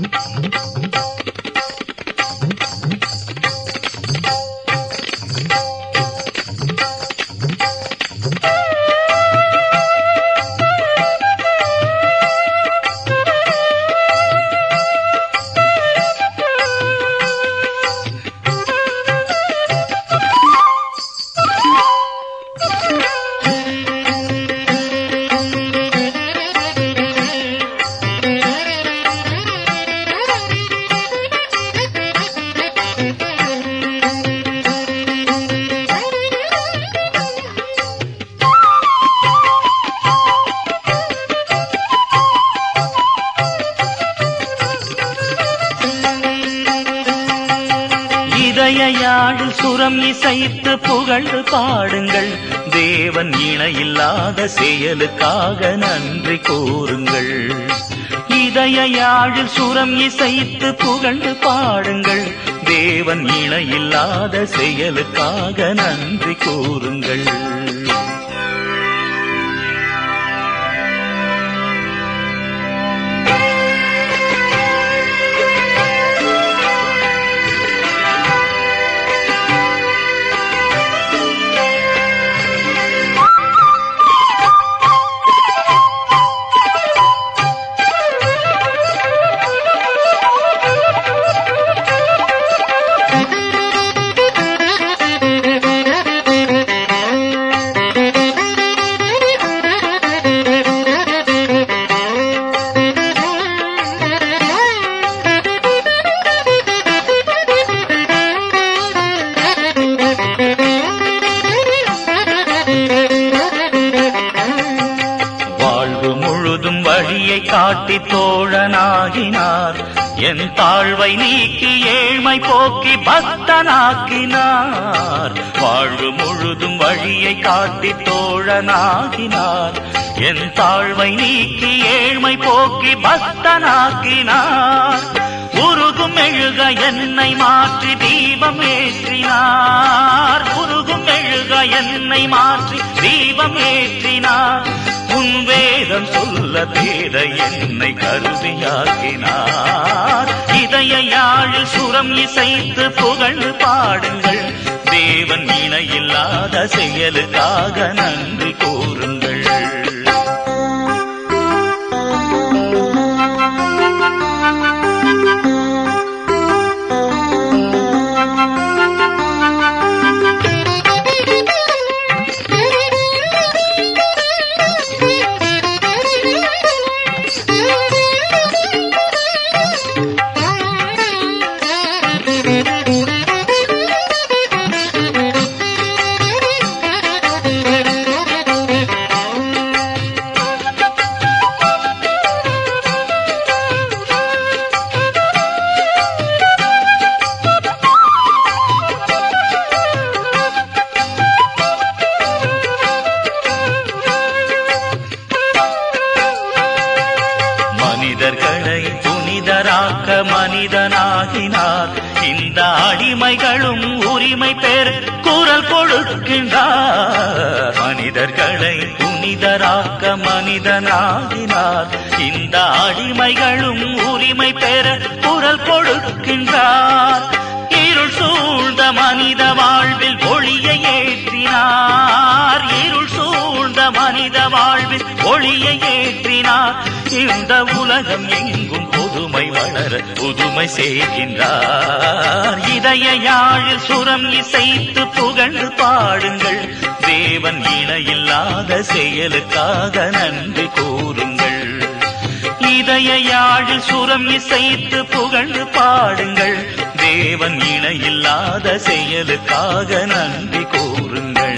இதய யாழில் சுரம் இசைத்து புகழ்ந்து பாடுங்கள் தேவன் இணையில்லாத செயலுக்காக நன்றி கூறுங்கள் இதய யாழில் சுரம் இசைத்து புகழ்ந்து பாடுங்கள் தேவன் இணையில்லாத செயலுக்காக நன்றி கூறுங்கள் வாழ்வு முழுதும் வழியை காட்டி தோழனாகினார் என் தாழ்வை நீக்கி ஏழ்மை போக்கி பக்தனாக்கினார் வாழ்வு முழுதும் வழியை காட்டி தோழனாகினார் என் தாழ்வை நீக்கி ஏழ்மை போக்கி பக்தனாக்கினார் உருகும் மெழுக என்னை மாற்றி தீபம் ஏற்றினார் உருகும் மெழுக என்னை மாற்றி தீபம் ஏற்றினார் உன் வேதம் சொல்ல தேட என்னை கருதியாக்கினார் இதய யாழில் சுரம் இசைத்து புகழ்ந்து பாடுங்கள் தேவன் இணையில்லாத செயலுக்காக நன்றி கூறுங்கள் மனிதர்களை புனிதராக்க மனிதனாகினார் இந்த அடிமைகளும் உரிமை பெற குரல் கொடுக்கின்றார் மனிதர்களை புனிதராக்க மனிதனாகினார் இந்த அடிமைகளும் உரிமை பெற குரல் கொடுக்கின்றார் இருள் சூழ்ந்த மனித வாழ்வில் ஒளியை ஏற்றினார் இருள் சூழ்ந்த மனித வாழ்வில் ஒளியை ஏற்றினார் இந்த உலகம் எங்கும் புதுமை வளர புதுமை செய்கின்றார் இதய யாழில் சுரம் இசைத்து புகழ்ந்து பாடுங்கள் தேவன் இணையில்லாத செயலுக்காக நன்றி கூறுங்கள் இதய யாழில் சுரம் இசைத்து புகழ்ந்து பாடுங்கள் தேவன் இணையில்லாத செயலுக்காக நன்றி கூறுங்கள்